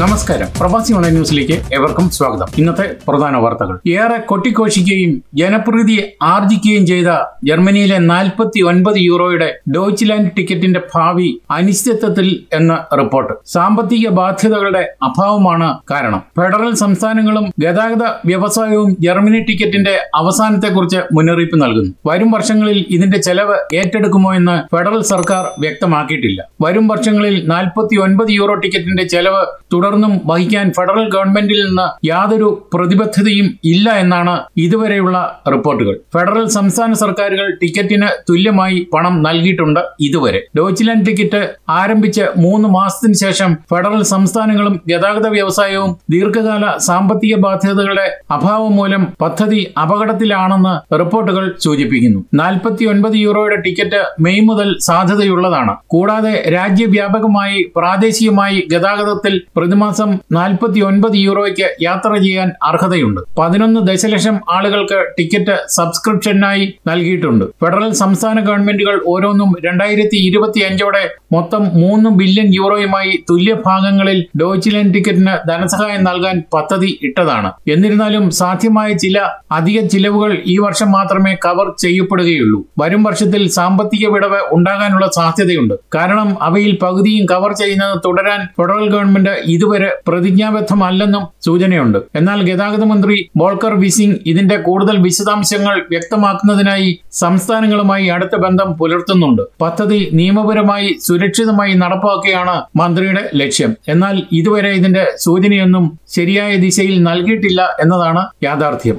നമസ്കാരം പ്രവാസി ഓൺലൈൻ ന്യൂസിലേക്ക് ഏവർക്കും സ്വാഗതം ഇന്നത്തെ പ്രധാന വാർത്തകൾ ഏറെ കൊട്ടിഘോഷിക്കുകയും ജനപ്രീതി ആർജിക്കുകയും ചെയ്ത ജർമ്മനിയിലെ നാൽപ്പത്തി ഒൻപത് യൂറോയുടെ ഡോയ്ച്ച്ലാൻഡ് ടിക്കറ്റിന്റെ ഭാവി അനിശ്ചിതത്വത്തിൽ എന്ന റിപ്പോർട്ട് സാമ്പത്തിക ബാധ്യതകളുടെ അഭാവമാണ് കാരണം ഫെഡറൽ സംസ്ഥാനങ്ങളും ഗതാഗത വ്യവസായവും ജർമ്മനി ടിക്കറ്റിന്റെ അവസാനത്തെക്കുറിച്ച് മുന്നറിയിപ്പ് നൽകുന്നു വരും വർഷങ്ങളിൽ ഇതിന്റെ ചെലവ് ഏറ്റെടുക്കുമോ എന്ന് ഫെഡറൽ സർക്കാർ വ്യക്തമാക്കിയിട്ടില്ല വരും വർഷങ്ങളിൽ നാൽപ്പത്തി ഒൻപത് യൂറോ ടിക്കറ്റിന്റെ ചെലവ് തുടർന്നും വഹിക്കാൻ ഫെഡറൽ ഗവൺമെന്റിൽ നിന്ന് യാതൊരു പ്രതിബദ്ധതയും ഇല്ല എന്നാണ് ഇതുവരെയുള്ള റിപ്പോർട്ടുകൾ ഫെഡറൽ സംസ്ഥാന സർക്കാരുകൾ ടിക്കറ്റിന് തുല്യമായി പണം നൽകിയിട്ടുണ്ട് ഇതുവരെ ഡോയ്ച്ച്ലാൻഡ് ടിക്കറ്റ് ആരംഭിച്ച് മൂന്ന് മാസത്തിന് ശേഷം ഫെഡറൽ സംസ്ഥാനങ്ങളും ഗതാഗത വ്യവസായവും ദീർഘകാല സാമ്പത്തിക ബാധ്യതകളുടെ അഭാവം മൂലം പദ്ധതി അപകടത്തിലാണെന്ന് റിപ്പോർട്ടുകൾ സൂചിപ്പിക്കുന്നു നാൽപ്പത്തി ഒൻപത് യൂറോയുടെ ടിക്കറ്റ് മെയ് മുതൽ സാധ്യതയുള്ളതാണ് കൂടാതെ രാജ്യവ്യാപകമായി പ്രാദേശികമായി ഗതാഗതത്തിൽ പ്രതിമാസം നാൽപ്പത്തി ഒൻപത് യൂറോയ്ക്ക് യാത്ര ചെയ്യാൻ അർഹതയുണ്ട് പതിനൊന്ന് ദശലക്ഷം ആളുകൾക്ക് ടിക്കറ്റ് സബ്സ്ക്രിപ്ഷനായി നൽകിയിട്ടുണ്ട് ഫെഡറൽ സംസ്ഥാന ഗവൺമെന്റുകൾ ഓരോന്നും രണ്ടായിരത്തി ഇരുപത്തി അഞ്ചോടെ മൊത്തം മൂന്ന് ബില്യൺ യൂറോയുമായി തുല്യ ഭാഗങ്ങളിൽ ഡോയ്ച്ച്ലാൻഡ് ടിക്കറ്റിന് ധനസഹായം നൽകാൻ പദ്ധതി ഇട്ടതാണ് എന്നിരുന്നാലും സാധ്യമായ ചില അധിക ചിലവുകൾ ഈ വർഷം മാത്രമേ കവർ ചെയ്യപ്പെടുകയുള്ളൂ വരും വർഷത്തിൽ സാമ്പത്തിക വിടവ് ഉണ്ടാകാനുള്ള സാധ്യതയുണ്ട് കാരണം അവയിൽ പകുതിയും കവർ ചെയ്യുന്നത് തുടരാൻ ഫെഡറൽ ഗവൺമെന്റ് ഇതുവരെ പ്രതിജ്ഞാബദ്ധമല്ലെന്നും സൂചനയുണ്ട് എന്നാൽ ഗതാഗത മന്ത്രി ബോൾക്കർ വിസിംഗ് ഇതിന്റെ കൂടുതൽ വിശദാംശങ്ങൾ വ്യക്തമാക്കുന്നതിനായി സംസ്ഥാനങ്ങളുമായി അടുത്ത ബന്ധം പുലർത്തുന്നുണ്ട് പദ്ധതി നിയമപരമായി സുരക്ഷിതമായി നടപ്പാക്കുകയാണ് മന്ത്രിയുടെ ലക്ഷ്യം എന്നാൽ ഇതുവരെ ഇതിന്റെ സൂചനയൊന്നും ശരിയായ ദിശയിൽ നൽകിയിട്ടില്ല എന്നതാണ് യാഥാർത്ഥ്യം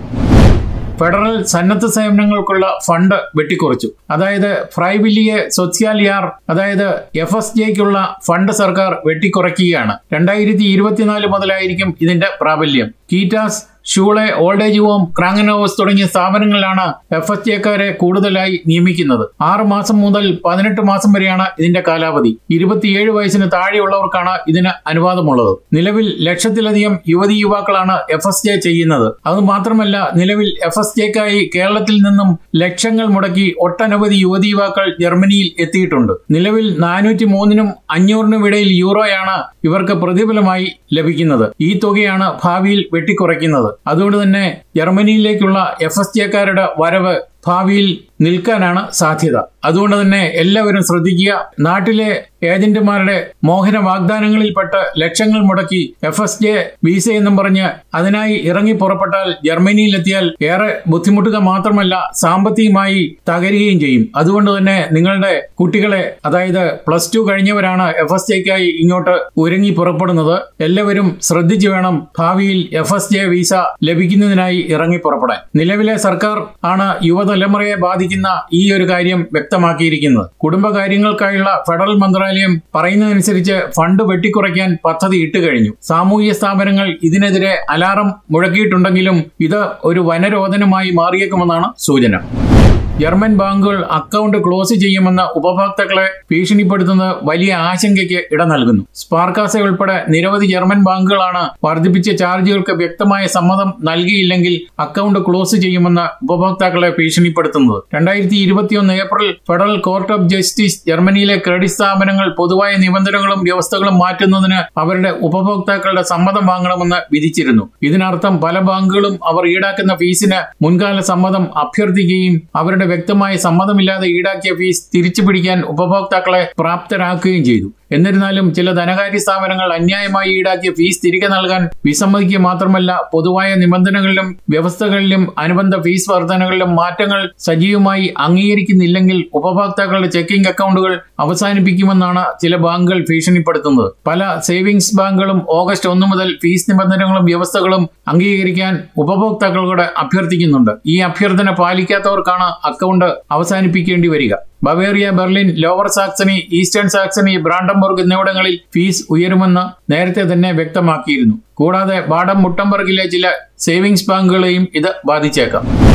ഫെഡറൽ സന്നദ്ധ സേവനങ്ങൾക്കുള്ള ഫണ്ട് വെട്ടിക്കുറച്ചു അതായത് ഫ്രൈവില്ലിയെ സൊസ്യാലിയാർ അതായത് എഫ് എസ് ജെക്കുള്ള ഫണ്ട് സർക്കാർ വെട്ടിക്കുറയ്ക്കുകയാണ് രണ്ടായിരത്തി ഇരുപത്തിനാല് മുതലായിരിക്കും ഇതിന്റെ പ്രാബല്യം കീറ്റാസ് ഷൂളെ ഓൾഡ് ഏജ് ഹോം ക്രാങ്ങനോവസ് തുടങ്ങിയ സ്ഥാപനങ്ങളിലാണ് എഫ് എസ് ജെക്കാരെ കൂടുതലായി നിയമിക്കുന്നത് ആറ് മാസം മുതൽ പതിനെട്ട് മാസം വരെയാണ് ഇതിന്റെ കാലാവധി ഇരുപത്തിയേഴ് വയസ്സിന് താഴെയുള്ളവർക്കാണ് ഇതിന് അനുവാദമുള്ളത് നിലവിൽ ലക്ഷത്തിലധികം യുവതി യുവാക്കളാണ് എഫ് എസ് ജെ ചെയ്യുന്നത് അത് മാത്രമല്ല നിലവിൽ എഫ് എസ് ജെക്കായി കേരളത്തിൽ നിന്നും ലക്ഷങ്ങൾ മുടക്കി ഒട്ടനവധി യുവതി യുവാക്കൾ ജർമ്മനിയിൽ എത്തിയിട്ടുണ്ട് നിലവിൽ നാനൂറ്റി മൂന്നിനും അഞ്ഞൂറിനും ഇടയിൽ യൂറോയാണ് ഇവർക്ക് പ്രതിഫലമായി ലഭിക്കുന്നത് ഈ തുകയാണ് ഭാവിയിൽ വെട്ടിക്കുറയ്ക്കുന്നത് അതുകൊണ്ട് തന്നെ ജർമ്മനിയിലേക്കുള്ള എഫ് എസ് ജെക്കാരുടെ വരവ് ഭാവിയിൽ നിൽക്കാനാണ് സാധ്യത അതുകൊണ്ട് തന്നെ എല്ലാവരും ശ്രദ്ധിക്കുക നാട്ടിലെ ഏജന്റുമാരുടെ മോഹന വാഗ്ദാനങ്ങളിൽപ്പെട്ട് ലക്ഷങ്ങൾ മുടക്കി എഫ് എസ് ജെ വിസ എന്നും പറഞ്ഞ് അതിനായി ഇറങ്ങി പുറപ്പെട്ടാൽ ജർമ്മനിയിലെത്തിയാൽ ഏറെ ബുദ്ധിമുട്ടുക മാത്രമല്ല സാമ്പത്തികമായി തകരുകയും ചെയ്യും അതുകൊണ്ട് തന്നെ നിങ്ങളുടെ കുട്ടികളെ അതായത് പ്ലസ് ടു കഴിഞ്ഞവരാണ് എഫ് എസ് ജെക്കായി ഇങ്ങോട്ട് ഒരുങ്ങി പുറപ്പെടുന്നത് എല്ലാവരും ശ്രദ്ധിച്ചു വേണം ഭാവിയിൽ എഫ് എസ് ജെ വിസ ലഭിക്കുന്നതിനായി ഇറങ്ങി പുറപ്പെടാൻ നിലവിലെ സർക്കാർ ആണ് യുവതലമുറയെ ബാധിക്കുന്ന ഈ ഒരു കാര്യം വ്യക്തമാക്കിയിരിക്കുന്നത് കുടുംബകാര്യങ്ങൾക്കായുള്ള ഫെഡറൽ മന്ത്രാലയം പറയുന്നതനുസരിച്ച് ഫണ്ട് വെട്ടിക്കുറയ്ക്കാൻ പദ്ധതി ഇട്ടുകഴിഞ്ഞു സാമൂഹ്യ സ്ഥാപനങ്ങൾ ഇതിനെതിരെ അലാറം മുഴക്കിയിട്ടുണ്ടെങ്കിലും ഇത് ഒരു വനരോധനമായി മാറിയേക്കുമെന്നാണ് സൂചന ജർമ്മൻ ബാങ്കുകൾ അക്കൗണ്ട് ക്ലോസ് ചെയ്യുമെന്ന് ഉപഭോക്താക്കളെ ഭീഷണിപ്പെടുത്തുന്നത് വലിയ ആശങ്കയ്ക്ക് ഇട നൽകുന്നു സ്പാർക്കാസ ഉൾപ്പെടെ നിരവധി ജർമ്മൻ ബാങ്കുകളാണ് വർദ്ധിപ്പിച്ച ചാർജുകൾക്ക് വ്യക്തമായ സമ്മതം നൽകിയില്ലെങ്കിൽ അക്കൗണ്ട് ക്ലോസ് ചെയ്യുമെന്ന് ഉപഭോക്താക്കളെ ഭീഷണിപ്പെടുത്തുന്നത് രണ്ടായിരത്തി ഇരുപത്തിയൊന്ന് April federal court of justice ജർമ്മനിയിലെ ക്രെഡിറ്റ് സ്ഥാപനങ്ങൾ പൊതുവായ നിബന്ധനകളും വ്യവസ്ഥകളും മാറ്റുന്നതിന് അവരുടെ ഉപഭോക്താക്കളുടെ സമ്മതം വാങ്ങണമെന്ന് വിധിച്ചിരുന്നു ഇതിനർത്ഥം പല ബാങ്കുകളും അവർ ഈടാക്കുന്ന ഫീസിന് മുൻകാല സമ്മതം അഭ്യർത്ഥിക്കുകയും അവരുടെ വ്യക്തമായ സമ്മതമില്ലാതെ ഈടാക്കിയ ഫീസ് തിരിച്ചു പിടിക്കാൻ ഉപഭോക്താക്കളെ പ്രാപ്തരാക്കുകയും ചെയ്തു എന്നിരുന്നാലും ചില ധനകാര്യ സ്ഥാപനങ്ങൾ അന്യായമായി ഈടാക്കിയ ഫീസ് തിരികെ നൽകാൻ വിസമ്മതിക്കുക മാത്രമല്ല പൊതുവായ നിബന്ധനകളിലും വ്യവസ്ഥകളിലും അനുബന്ധ ഫീസ് വർധനകളിലും മാറ്റങ്ങൾ സജീവമായി അംഗീകരിക്കുന്നില്ലെങ്കിൽ ഉപഭോക്താക്കളുടെ ചെക്കിംഗ് അക്കൗണ്ടുകൾ അവസാനിപ്പിക്കുമെന്നാണ് ചില ബാങ്കുകൾ ഭീഷണിപ്പെടുത്തുന്നത് പല സേവിങ്സ് ബാങ്കുകളും ഓഗസ്റ്റ് ഒന്ന് മുതൽ ഫീസ് നിബന്ധനകളും വ്യവസ്ഥകളും അംഗീകരിക്കാൻ ഉപഭോക്താക്കളോട് അഭ്യർത്ഥിക്കുന്നുണ്ട് ഈ അഭ്യർത്ഥന പാലിക്കാത്തവർക്കാണ് അക്കൗണ്ട് അവസാനിപ്പിക്കേണ്ടി വരിക Bavaria Berlin Lower Saxony Eastern Saxony Brandenburg എന്നിവിടങ്ങളിൽ ഫീസ് ഉയരുമെന്ന് നേരത്തെ തന്നെ വ്യക്തമാക്കിയിരുന്നു കൂടാതെ ബാഡം മുട്ടംബർഗിലെ ചില സേവിങ്സ് ബാങ്കുകളെയും ഇത് ബാധിച്ചേക്കാം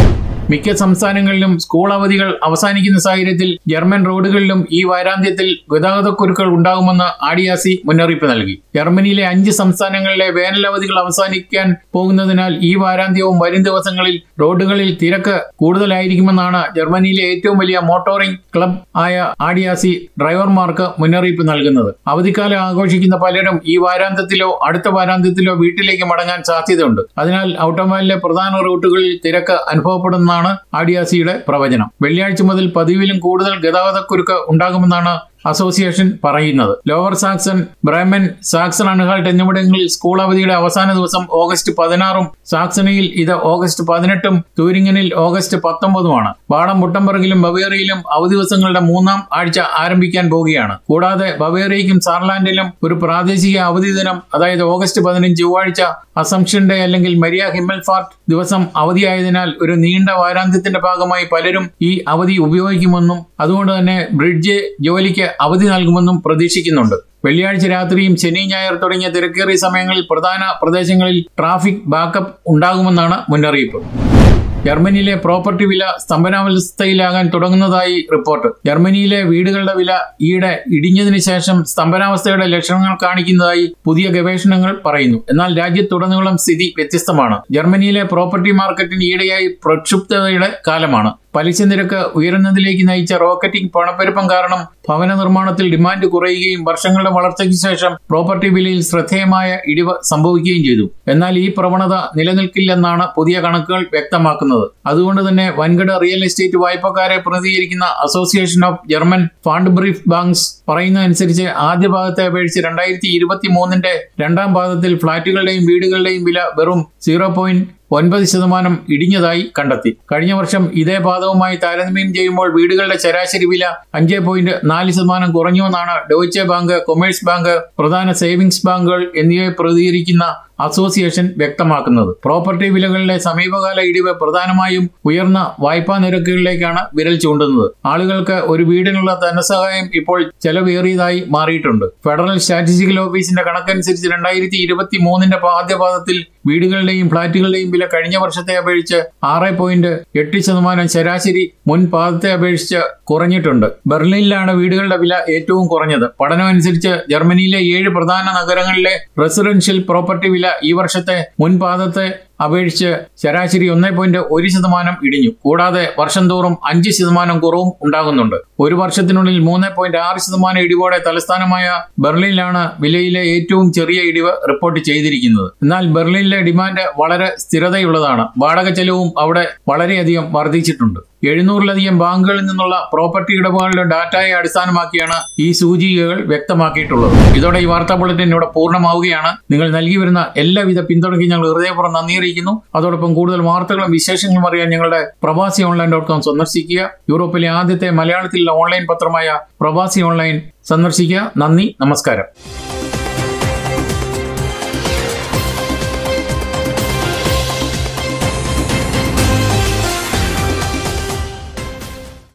മിക്ക സംസ്ഥാനങ്ങളിലും സ്കൂൾ അവധികൾ അവസാനിക്കുന്ന സാഹചര്യത്തിൽ ജർമ്മൻ റോഡുകളിലും ഈ വാരാന്ത്യത്തിൽ ഗതാഗതക്കുരുക്കൾ ഉണ്ടാകുമെന്ന് ആഡിയാസി മുന്നറിയിപ്പ് നൽകി ജർമ്മനിയിലെ അഞ്ച് സംസ്ഥാനങ്ങളിലെ വേനൽ അവധികൾ അവസാനിക്കാൻ പോകുന്നതിനാൽ ഈ വാരാന്ത്യവും വരും ദിവസങ്ങളിൽ റോഡുകളിൽ തിരക്ക് കൂടുതലായിരിക്കുമെന്നാണ് ജർമ്മനിയിലെ ഏറ്റവും വലിയ മോട്ടോറിംഗ് ക്ലബ് ആയ ആഡിയാസി ഡ്രൈവർമാർക്ക് മുന്നറിയിപ്പ് നൽകുന്നത് അവധിക്കാലം ആഘോഷിക്കുന്ന പലരും ഈ വാരാന്ത്യത്തിലോ അടുത്ത വാരാന്ത്യത്തിലോ വീട്ടിലേക്ക് മടങ്ങാൻ സാധ്യതയുണ്ട് അതിനാൽ ഔട്ടോമോബൈലിലെ പ്രധാന റൂട്ടുകളിൽ തിരക്ക് അനുഭവപ്പെടുന്നതാണ് ആഡിയാസിയുടെ പ്രവചനം വെള്ളിയാഴ്ച മുതൽ പതിവിലും കൂടുതൽ ഗതാഗതക്കുരുക്ക് ഉണ്ടാകുമെന്നാണ് അസോസിയേഷൻ പറയുന്നത് Lower Saxon Bremen Saxon Anhalt എന്നിവിടങ്ങളിൽ സ്കൂൾ അവധിയുടെ അവസാന ദിവസം ഓഗസ്റ്റ് പതിനാറും സാക്സണിയിൽ ഇത് ഓഗസ്റ്റ് പതിനെട്ടും തൂരിങ്ങനിൽ ഓഗസ്റ്റ് പത്തൊമ്പതുമാണ് ബാടം മുട്ടംബർഗിലും ബവേറിയയിലും അവധി ദിവസങ്ങളുടെ മൂന്നാം ആഴ്ച ആരംഭിക്കാൻ പോവുകയാണ് കൂടാതെ ബവേറിയയ്ക്കും സാർലാൻഡിലും ഒരു പ്രാദേശിക അവധി ദിനം അതായത് ഓഗസ്റ്റ് പതിനഞ്ച് ചൊവ്വാഴ്ച അസംഷൻ ഡേ അല്ലെങ്കിൽ മരിയ ഹിമ്മൽഫാർട്ട് ദിവസം അവധിയായതിനാൽ ഒരു നീണ്ട വാരാന്ത്യത്തിന്റെ ഭാഗമായി പലരും ഈ അവധി ഉപയോഗിക്കുമെന്നും അതുകൊണ്ട് തന്നെ ബ്രിഡ്ജ് ജോലിക്ക് അവധി നൽകുമെന്നും പ്രതീക്ഷിക്കുന്നുണ്ട് വെള്ളിയാഴ്ച രാത്രിയും ശനി ഞായർ തുടങ്ങിയ തിരക്കേറിയ സമയങ്ങളിൽ പ്രധാന പ്രദേശങ്ങളിൽ ട്രാഫിക് ബാക്കപ്പ് ഉണ്ടാകുമെന്നാണ് മുന്നറിയിപ്പ് ജർമ്മനിയിലെ പ്രോപ്പർട്ടി വില സ്തംഭനാവസ്ഥയിലാകാൻ തുടങ്ങുന്നതായി റിപ്പോർട്ട് ജർമ്മനിയിലെ വീടുകളുടെ വില ഈയിടെ ഇടിഞ്ഞതിനു ശേഷം സ്തംഭനാവസ്ഥയുടെ ലക്ഷണങ്ങൾ കാണിക്കുന്നതായി പുതിയ ഗവേഷണങ്ങൾ പറയുന്നു എന്നാൽ രാജ്യത്തുടനീളം സ്ഥിതി വ്യത്യസ്തമാണ് ജർമ്മനിയിലെ പ്രോപ്പർട്ടി മാർക്കറ്റിന് ഈയിടെയായി പ്രക്ഷുബ്ധതയുടെ കാലമാണ് പലിശ നിരക്ക് ഉയരുന്നതിലേക്ക് നയിച്ച റോക്കറ്റിംഗ് പണപ്പെരുപ്പം കാരണം ഭവന നിർമ്മാണത്തിൽ ഡിമാൻഡ് കുറയുകയും വർഷങ്ങളുടെ വളർച്ചയ്ക്ക് ശേഷം പ്രോപ്പർട്ടി വിലയിൽ ശ്രദ്ധേയമായ ഇടിവ് സംഭവിക്കുകയും ചെയ്തു എന്നാൽ ഈ പ്രവണത നിലനിൽക്കില്ലെന്നാണ് പുതിയ കണക്കുകൾ വ്യക്തമാക്കുന്നത് അതുകൊണ്ട് തന്നെ വൻകിട റിയൽ എസ്റ്റേറ്റ് വായ്പക്കാരെ പ്രതിനിധീകരിക്കുന്ന association of German fund brief banks പറയുന്നതനുസരിച്ച് ആദ്യ ഭാഗത്തെ അപേക്ഷിച്ച് രണ്ടായിരത്തി ഇരുപത്തി മൂന്നിന്റെ രണ്ടാം പാദത്തിൽ ഫ്ളാറ്റുകളുടെയും വീടുകളുടെയും വില വെറും സീറോ പോയിന്റ് ഒൻപത് ശതമാനം ഇടിഞ്ഞതായി കണ്ടെത്തി കഴിഞ്ഞ വർഷം ഇതേ പാദവുമായി താരതമ്യം ചെയ്യുമ്പോൾ വീടുകളുടെ ശരാശരി വില അഞ്ച് പോയിന്റ് നാല് ശതമാനം കുറഞ്ഞുവെന്നാണ് ഡോയ്ച്ചെ ബാങ്ക് കൊമേഴ്സ് ബാങ്ക് പ്രധാന സേവിങ്സ് ബാങ്കുകൾ എന്നിവയെ പ്രതികരിക്കുന്ന അസോസിയേഷൻ വ്യക്തമാക്കുന്നത് പ്രോപ്പർട്ടി വിലകളിലെ സമീപകാല ഇടിവ് പ്രധാനമായും ഉയർന്ന വായ്പാ നിരക്കുകളിലേക്കാണ് വിരൽ ചൂണ്ടുന്നത് ആളുകൾക്ക് ഒരു വീടിനുള്ള ധനസഹായം ഇപ്പോൾ ചെലവേറിയതായി മാറിയിട്ടുണ്ട് ഫെഡറൽ സ്റ്റാറ്റിസ്റ്റിക്കൽ ഓഫീസിന്റെ കണക്കനുസരിച്ച് രണ്ടായിരത്തി ഇരുപത്തി മൂന്നിന്റെ ആദ്യപാദത്തിൽ വീടുകളുടെയും ഫ്ളാറ്റുകളുടെയും വില കഴിഞ്ഞ വർഷത്തെ അപേക്ഷിച്ച് ആറ് പോയിന്റ് എട്ട് ശതമാനം ശരാശരി മുൻ പാദത്തെ അപേക്ഷിച്ച് കുറഞ്ഞിട്ടുണ്ട് ബെർലിനിലാണ് വീടുകളുടെ വില ഏറ്റവും കുറഞ്ഞത് പഠനമനുസരിച്ച് ജർമ്മനിയിലെ ഏഴ് പ്രധാന നഗരങ്ങളിലെ റെസിഡൻഷ്യൽ പ്രോപ്പർട്ടി വില ഈ വർഷത്തെ മുൻ പാദത്തെ അപേക്ഷിച്ച് ശരാശരി ഒന്നേ പോയിന്റ് ഒരു ശതമാനം ഇടിഞ്ഞു കൂടാതെ വർഷം തോറും അഞ്ച് ശതമാനം കുറവും ഉണ്ടാകുന്നുണ്ട് ഒരു വർഷത്തിനുള്ളിൽ മൂന്ന് പോയിന്റ് ആറ് ശതമാനം ഇടിവോടെ തലസ്ഥാനമായ ബെർലിനിലാണ് വിലയിലെ ഏറ്റവും ചെറിയ ഇടിവ് റിപ്പോർട്ട് ചെയ്തിരിക്കുന്നത് എന്നാൽ ബെർലിനിലെ ഡിമാൻഡ് വളരെ സ്ഥിരതയുള്ളതാണ് വാടക ചെലവും അവിടെ വളരെയധികം വർദ്ധിച്ചിട്ടുണ്ട് എഴുന്നൂറിലധികം ബാങ്കുകളിൽ നിന്നുള്ള പ്രോപ്പർട്ടി ഇടപാടുകളുടെ ഡാറ്റയെ അടിസ്ഥാനമാക്കിയാണ് ഈ സൂചികകൾ വ്യക്തമാക്കിയിട്ടുള്ളത് ഇതോടെ ഈ വാർത്താ ബുള്ളറ്റിൻ ഇവിടെ പൂർണ്ണമാവുകയാണ് നിങ്ങൾ നൽകി വരുന്ന എല്ലാവിധ പിന്തുണയ്ക്കും ഞങ്ങൾ ഹൃദയപൂർവ്വം നന്ദി അറിയിക്കുന്നു അതോടൊപ്പം കൂടുതൽ വാർത്തകളും വിശേഷങ്ങളും അറിയാൻ ഞങ്ങളുടെ പ്രവാസി ഓൺലൈൻ ഡോട്ട് കോം സന്ദർശിക്കുക യൂറോപ്പിലെ ആദ്യത്തെ മലയാളത്തിലുള്ള ഓൺലൈൻ പത്രമായ പ്രവാസി ഓൺലൈൻ സന്ദർശിക്കുക നന്ദി നമസ്കാരം